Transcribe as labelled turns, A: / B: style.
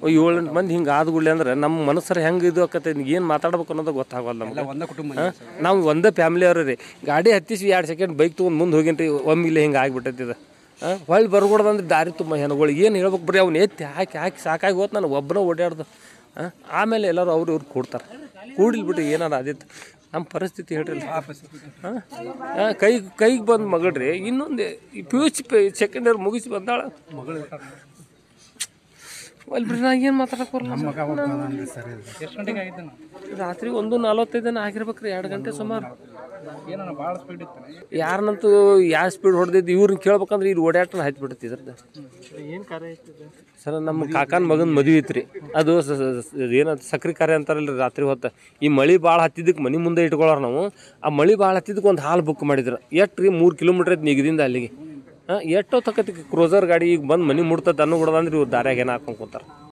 A: ಏಳೆಂಟು ಮಂದಿ ಹಿಂಗೆ ಆದ್ಗುಳ್ಳಿ ಅಂದ್ರೆ ನಮ್ಮ ಮನಸ್ಸರ ಹೆಂಗೆ ಇದು ಆಕತ್ತೆ ಏನು ಮಾತಾಡ್ಬೇಕು ಅನ್ನೋದು ಗೊತ್ತಾಗಲ್ಲ ನಮ್ಗೆ
B: ಒಂದೇ ಕುಟುಂಬ
A: ಹಾಂ ನಾವು ಒಂದೇ ಫ್ಯಾಮಿಲಿ ಅವ್ರಿ ರೀ ಗಾಡಿ ಹತ್ತಿಸಿ ಎರಡು ಸೆಕೆಂಡ್ ಬೈಕ್ ತೊಗೊಂಡು ಮುಂದೆ ಹೋಗಿನಿ ರೀ ಒಮ್ಮೆ ಇಲ್ಲಿ ಹಿಂಗೆ ಆಗ್ಬಿಟ್ಟೈತಿ ಇದು ಹಾಂ ಹೊಳ್ಳಿ ಬರ್ಕೊಡ್ದಂದ್ರೆ ದಾರಿ ತುಂಬ ಹೆಣ್ಗಳು ಏನು ಹೇಳ್ಬೇಕು ಬರೀ ಅವ್ನು ಎತ್ತಿ ಹಾಕಿ ಹಾಕಿ ಸಾಕಾಗಿ ಹೋತ್ ನಾನು ಒಬ್ಬನ ಓಡಾಡ್ದು ಹಾಂ ಆಮೇಲೆ ಎಲ್ಲರೂ ಅವ್ರು ಇವ್ರು ಕೊಡ್ತಾರೆ ಕೂಡಿಲ್ ಬಿಟ್ಟು ಏನಾರ ಆದಿತ್ತು ನಮ್ಮ ಪರಿಸ್ಥಿತಿ ಹೇಳ್ರಿ ಹಾಂ ಕೈ ಕೈಗೆ ಬಂದು ಮಗಳ್ರಿ ಇನ್ನೊಂದು P U C second year ಮುಗಿಸಿ ಬಂದಾಳ ಅಲ್ಲಿ ಬಿಡ್ರಿ ನಾ ಏನು ಮಾತಾಡಕ್ಕೆ ಬರಲ್ಲ
B: ಎಷ್ಟು ಗಂಟೆಗೆ ಆಗಿದ್ದ
A: ರಾತ್ರಿ ಒಂದು ನಲವತ್ತೈದನ ಆಗಿರ್ಬೇಕ್ರಿ ಎರಡು ಗಂಟೆ ಸುಮಾರು
B: ಏನೋ ಭಾಳ ಸ್ಪೀಡ್ ಇತ್ತು
A: ಯಾರನ್ನಂತೂ ಯಾವ ಸ್ಪೀಡ್ ಹೊಡೆದಿದ್ದು ಇವ್ರನ್ನ ಕೇಳ್ಬೇಕಂದ್ರೆ ಇಲ್ಲಿ ಓಡಾಟನ ಹತ್ತಿ ಬಿಡುತ್ತೆ ಇದ್ರದ್ದು
B: ಏನು ಕಾರ್ಯ ಆಯ್ತದೆ
A: ಸರ್ ನಮ್ಮ ಕಾಕನ ಮಗನ ಮದುವೆ ಐತ್ರಿ ಅದು ಏನಂತ ಸಕ್ರೆ ಕಾರ್ಯ ಅಂತಾರಲ್ರಿ ರಾತ್ರಿ ಹೊತ್ತು ಈ ಮಳೆ ಭಾಳ ಹತ್ತಿದ್ದಕ್ಕೆ ಮನೆ ಮುಂದೆ ಇಟ್ಕೊಳ್ಳೋರು ನಾವು ಆ ಮಳೆ ಭಾಳ ಹತ್ತಿದ್ದಕ್ಕೆ ಒಂದು ಹಾಲು ಬುಕ್ ಮಾಡಿದ್ರು ಎಷ್ಟು ರೀ ಮೂರು ಕಿಲೋಮೀಟ್ರ್ ಐತಿ ನಿಗದಿಂದ ಅಲ್ಲಿಗೆ ಹಾಂ ಎಷ್ಟೋ ತಕ್ಕತಿ ಕ್ರೋಸರ್ ಗಾಡಿ ಈಗ ಬಂದು ಮನೆ ಮುಡ್ತದೆ ಅನ್ನೋ ಬಿಡೋದಂದ್ರೆ ಇವ್ರು ದಾರ್ಯಾಗ ಏನೋ ಹಾಕೊಂಡು ಕೂತಾರೆ